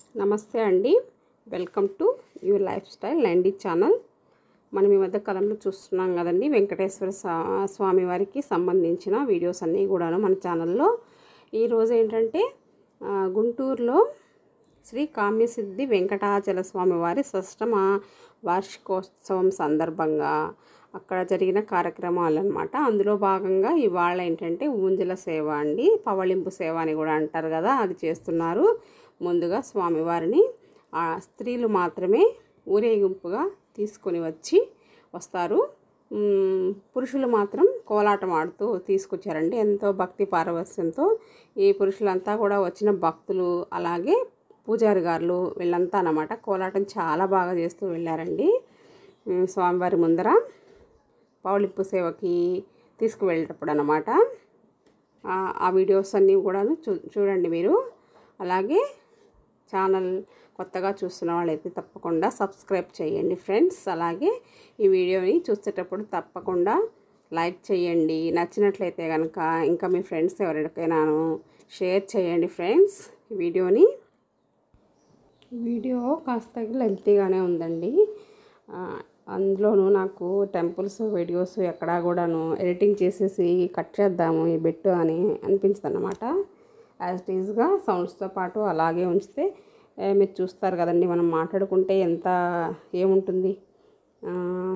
నమస్తే అండి welcome to your lifestyle నైండీ ఛానల్ మనం ఈ మధ్య కాలంలో చూస్తున్నాం కదండి వెంకటేశ్వర స్వా- స్వామి వారికి సంబంధించిన వీడియోస్ అన్నీ కూడాను మన ఛానల్లో ఈరోజు ఏంటంటే ఆ, గుంటూరులో శ్రీ కామ్యసిద్ధి వెంకటాచల స్వామి వారి షష్టమ వార్షికోత్సవం సందర్భంగా అక్కడ జరిగిన కార్యక్రమాలు అనమాట అందులో భాగంగా ఇవాళ ఏంటంటే ఊంజల సేవ అండి పవళింపు సేవ అని కూడా అంటారు కదా అది చేస్తున్నారు ముందుగా స్వామివారిని ఆ స్త్రీలు మాత్రమే ఊరేగింపుగా తీసుకొని వచ్చి వస్తారు మ్మ్, పురుషులు మాత్రం కోలాటం ఆడుతూ తీసుకొచ్చారండి ఎంతో భక్తి పారవస్యంతో ఈ పురుషులంతా కూడా వచ్చిన భక్తులు అలాగే పూజారి గారులు వీళ్ళంతా అన్నమాట కోలాటం చాలా బాగా చేస్తూ వెళ్ళారండి మ్మ్, స్వామివారి ముందర పౌలింపు సేవకి తీసుకువెళ్ళేటప్పుడు అనమాట ఆ వీడియోస్ అన్నీ కూడా చూ చూడండి మీరు అలాగే ఛానల్ కొత్తగా చూస్తున్న వాళ్ళైతే తప్పకుండా సబ్స్క్రైబ్ చేయండి ఫ్రెండ్స్ అలాగే ఈ వీడియోని చూసేటప్పుడు తప్పకుండా లైక్ చేయండి నచ్చినట్లయితే కనుక ఇంకా మీ ఫ్రెండ్స్ ఎవరికైనాను షేర్ చేయండి ఫ్రెండ్స్ ఈ వీడియోని వీడియో కాస్త లెంతీగానే ఉందండి ఆ, అందులోనూ నాకు టెంపుల్స్ వీడియోస్ ఎక్కడా కూడాను ఎడిటింగ్ చేసేసి కట్ చేద్దాము ఈ బెట్టు అని అనిపించింది అనమాట యాజ్ ఇట్ ఈజ్గా సౌండ్స్తో పాటు అలాగే ఉంచితే ఏ, మీరు చూస్తారు కదండి మనం మాట్లాడుకుంటే ఎంత ఏముంటుంది ఆ,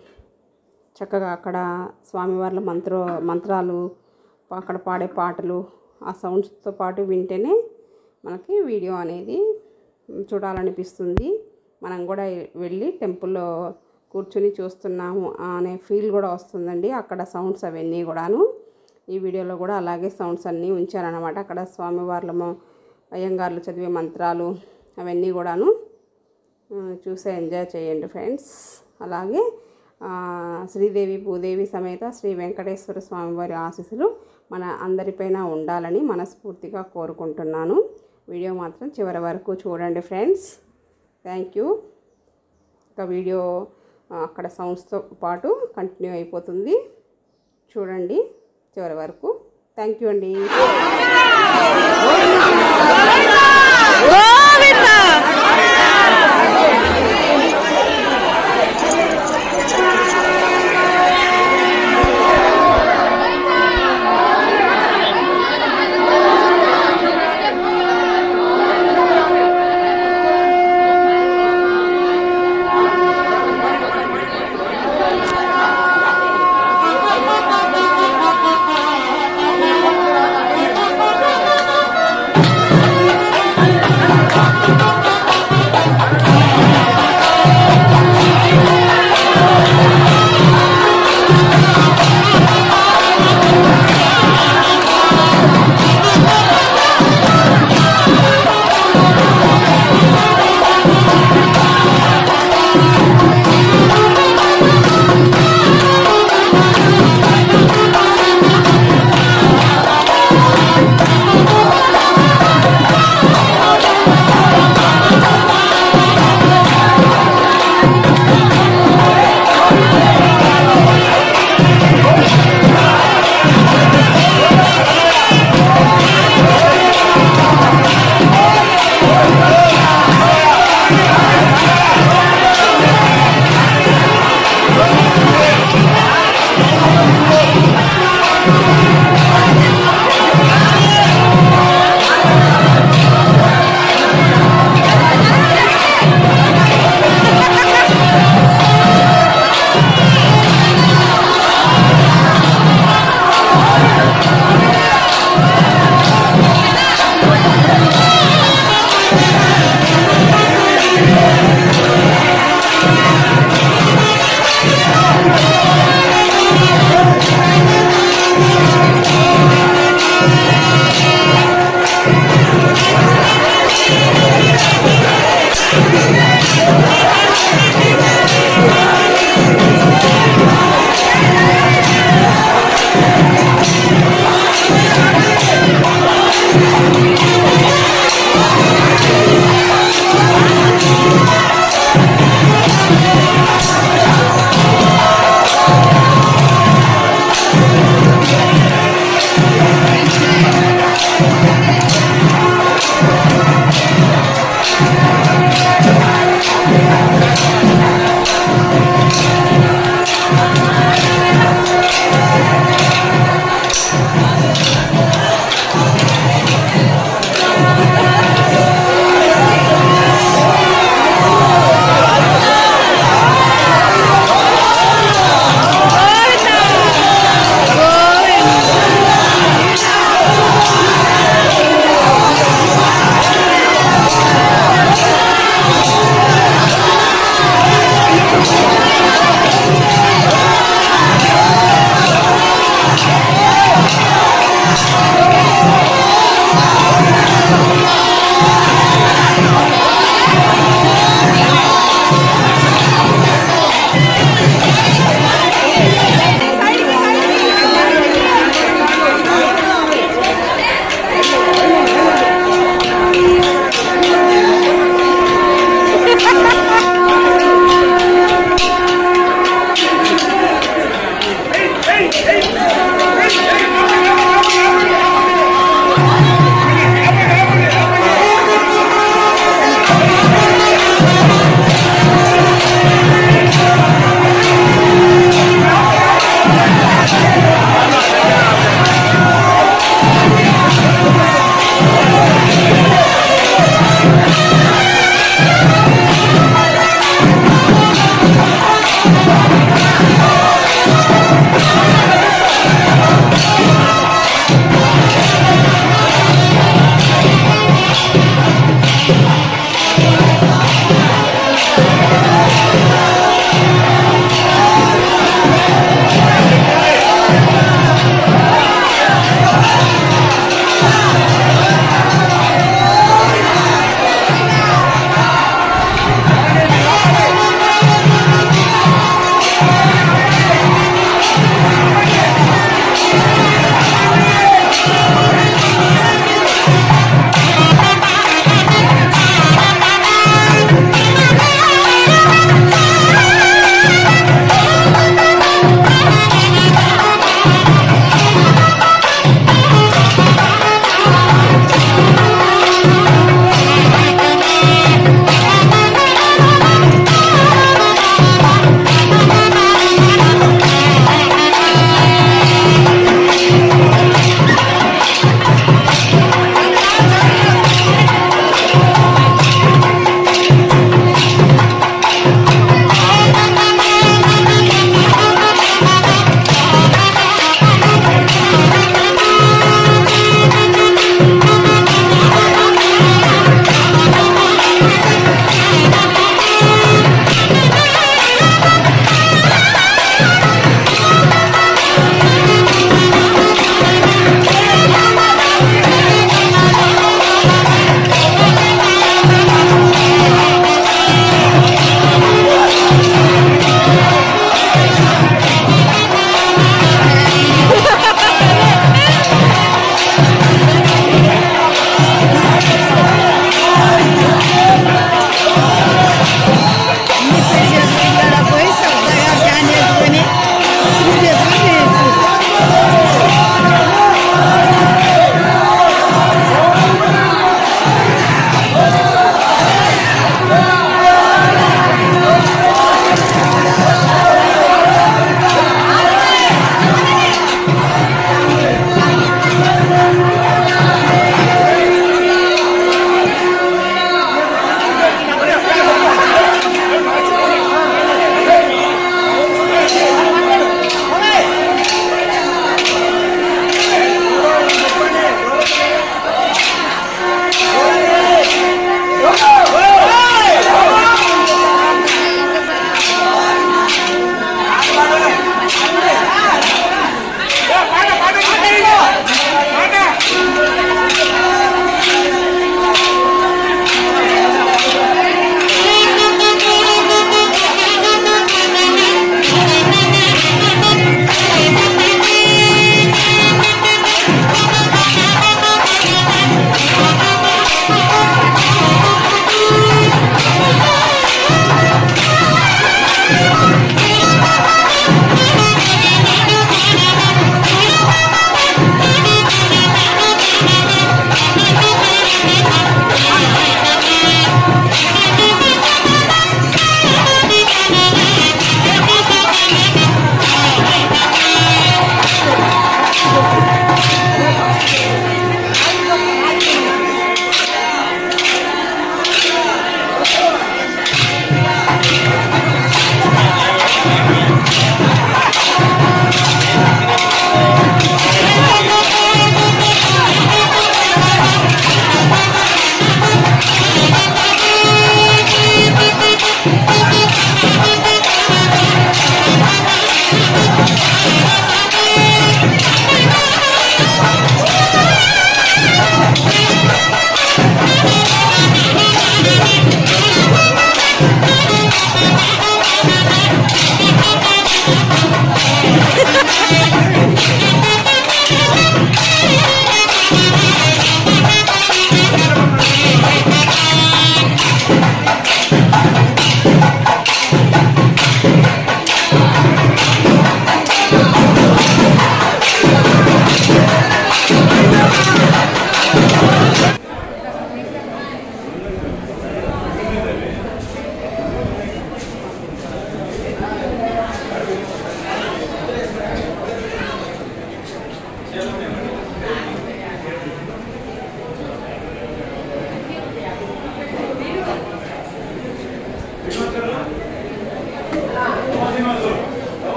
చక్కగా అక్కడ స్వామివార్ల మంత్ర మంత్రాలు అక్కడ పాడే పాటలు ఆ సౌండ్స్తో పాటు వింటేనే మనకి వీడియో అనేది చూడాలనిపిస్తుంది మనం కూడా వెళ్ళి టెంపుల్లో కూర్చొని చూస్తున్నాము అనే ఫీల్ కూడా వస్తుందండి అక్కడ సౌండ్స్ అవన్నీ కూడాను ఈ వీడియోలో కూడా అలాగే సౌండ్స్ అన్నీ ఉంచారనమాట అక్కడ స్వామివార్లము అయ్యంగార్లు చదివే మంత్రాలు అవన్నీ కూడాను ఆ, చూసే ఎంజాయ్ చేయండి ఫ్రెండ్స్ అలాగే ఆ, శ్రీదేవి భూదేవి సమేత శ్రీ వెంకటేశ్వర స్వామి వారి ఆశీస్సులు మన అందరిపైన ఉండాలని మనస్ఫూర్తిగా కోరుకుంటున్నాను వీడియో మాత్రం చివరి వరకు చూడండి ఫ్రెండ్స్ థ్యాంక్ యూ ఇంకా వీడియో ఆ, అక్కడ సౌండ్స్తో పాటు కంటిన్యూ అయిపోతుంది చూడండి చివరి వరకు థ్యాంక్ యూ అండి Thank ఆ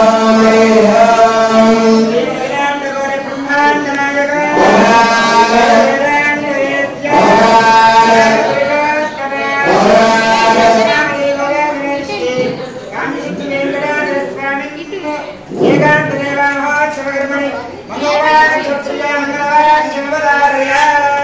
ఏకాంత దేవాహ శివకర్మణి మంగళవార క్షత్రియ మంగళవార శివదారయ